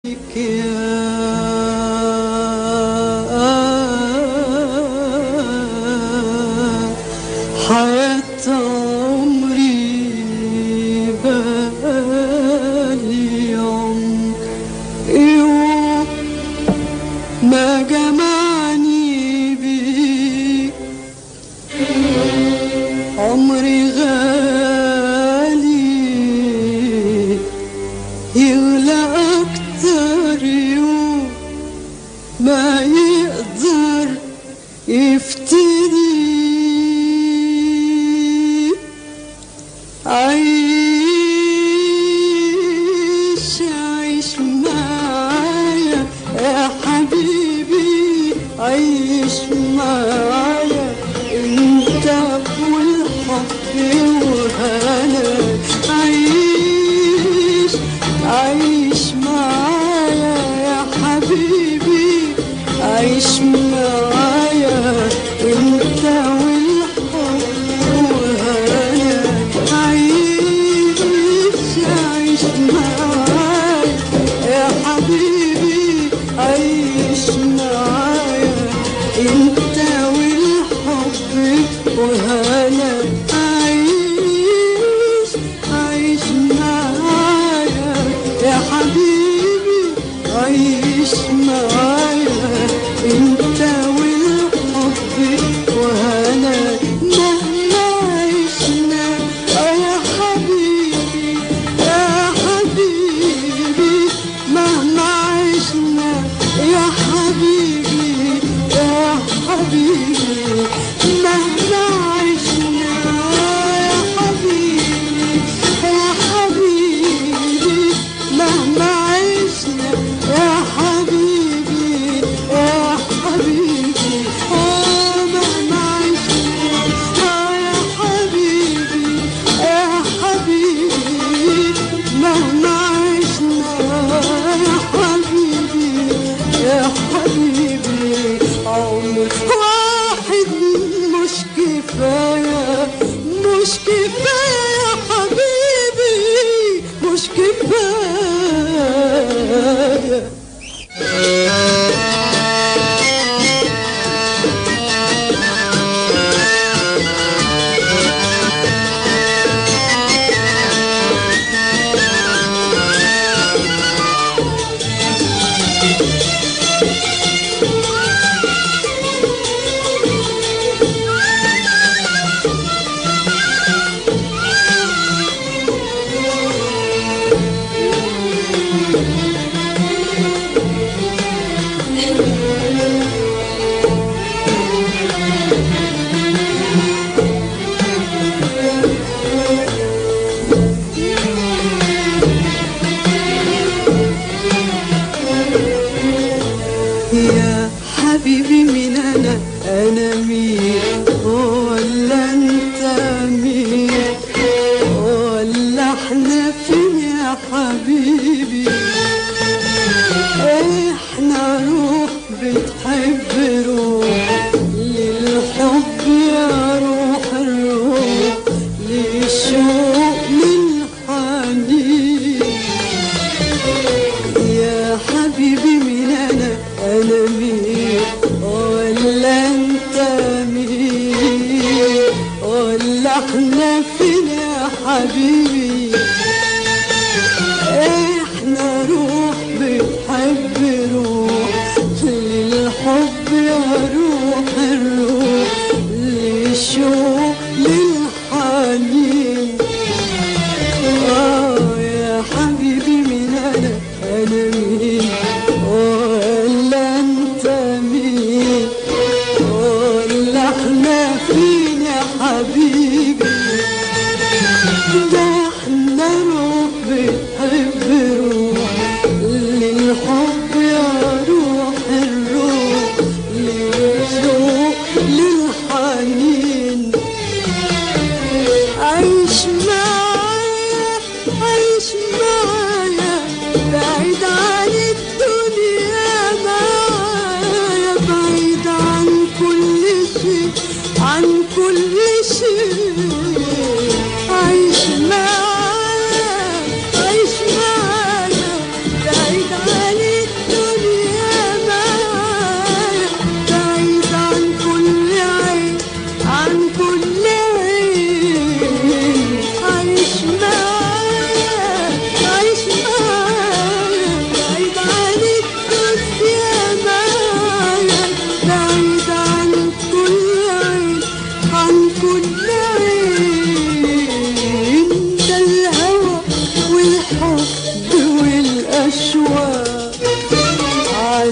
حياة عمري بقالي يوم يوم ما جمعني بيك عمري غالي يغلى أكتر يوم ما يقدر يفتدي عيش عيش معايا يا حبيبي عيش معايا انت والحب وهنا عيش عيش معايا يا حبيبي عيش معايا انت والحب وهنا عيش عيش معايا يا حبيبي عيش معايا انت والحب وهنا عيش عيش معايا يا حبيبي عيش معايا انت والحب وهنا مهما عشنا يا حبيبي يا حبيبي مهما عشنا يا حبيبي يا حبيبي مهما عشنا يا حبيبي يا حبيبي مهما عشنا يا حبيبي يا حبيبي آه مهما عشنا آه يا حبيبي يا حبيبي مهما عشنا يا حبيبي يا حبيبي عمر واحد مش كفاية مش كفاية يا حبيبي مش كفاية يا حبيبي مين انا انا مين ولا انت مين ولا احنا فين يا حبيبي احنا روح بتحب روح للحب يا روح الروح للشوق للحنين يا حبيبي مين انا انا مين ولا انت مين ولا احنا فين يا حبيبي احنا روح بتحب روح للحب يا روح الروح للشوق للحنين آه يا حبيبي مين انا انا مين ولا انت مين ولا احنا فين يا حبيبي ده احنا روح بتحب روح للحب يا روح الروح للشوق للحنين عيش معايا عيش معايا بعيد عن الدنيا معايا بعيد عن كل شيء عن كل شيء عيش معايا عيش معايا بعيد عن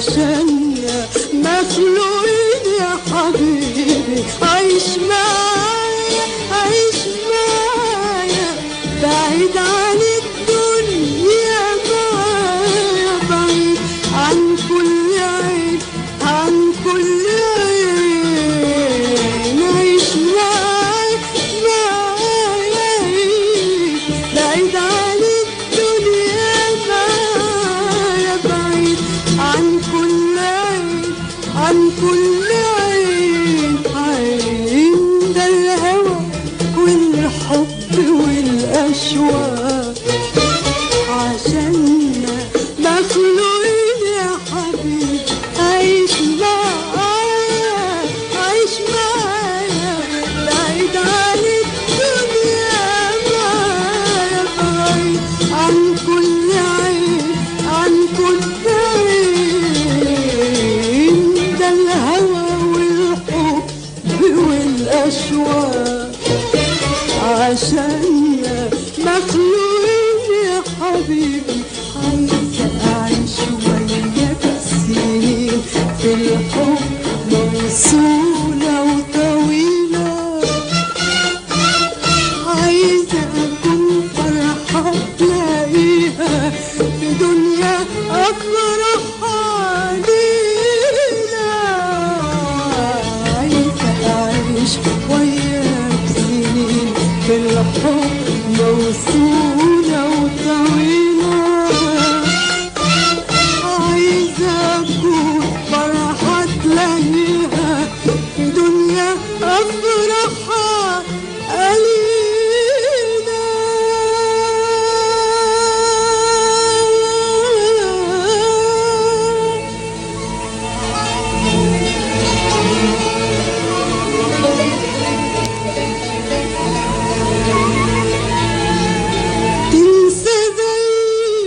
عشاننا مخلوقين يا حبيبي عيش معايا عيش معايا بعيد عن الدنيا معايا بعيد عن كل عين عن كل عين عيش معايا معايا بعيد عن الدنيا معايا بعيد عن كل عين عن كل عين عين ده الهوى والحب والأشواق عشاننا مخلوقين يا حبيبي عيش معايا عيش معايا بعيد عن الدنيا معايا بعيد عن كل عين عن كل عين ده الهوى والحب والأشواق عشاننا مخلوقين يا حبيبي عايزة أعيش وياك سنين في الحب موصولة وطويلة عايزة أكون فرحة تلاقيها في دنيا أفرح علينا عايزة أعيش وياك سنين في الحب موصولة وطويلة عايزة أكون فرحة تلاقيها في دنيا أفرحها قليلة تنسى زي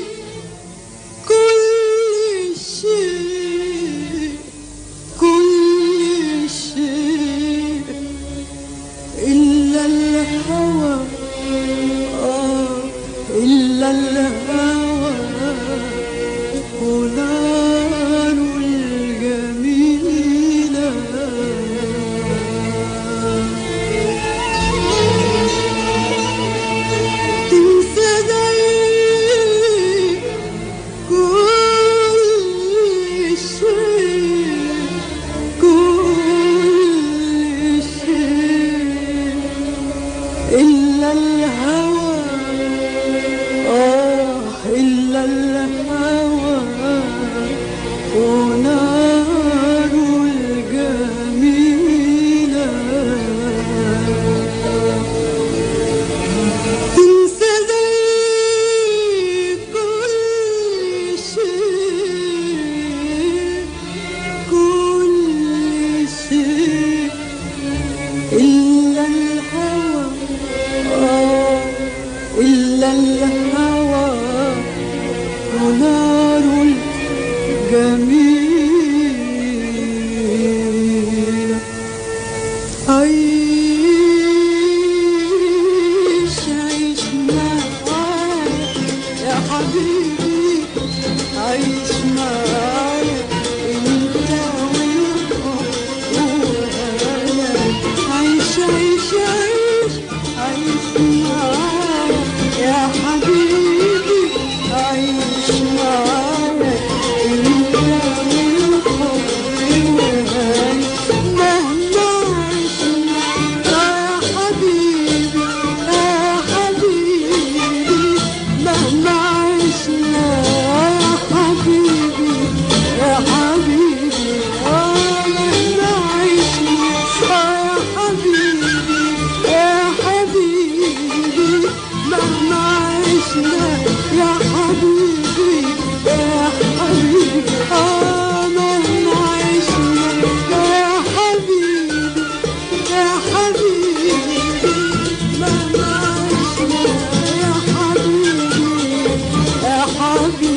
كل شيء كل شيء إلا الهوى آه إلا الهوى ونار الجميلة تنسى دايما كل شيء كل شيء إلا الهوى آه إلا الهوى ونار الجميلة تنسى زي كل شيء كل شيء إلا الهوى آه إلا الهوى ونار الجميلة عيش عيش معايا يا حبيبي عيش معايا انت والحب وانا عيش عيش عيش عيش معايا يا حبيبي عيش معايا انت والحب وانا مهما عشنا يا حبيبي يا حبيبي مهما عشنا يا حبيبي يا حبيبي آه مهما عشنا يا حبيبي يا حبيبي مهما عشنا يا حبيبي يا حبيبي آه مهما عشنا يا حبيبي يا حبيبي مهما عشنا يا حبيبي يا حبيبي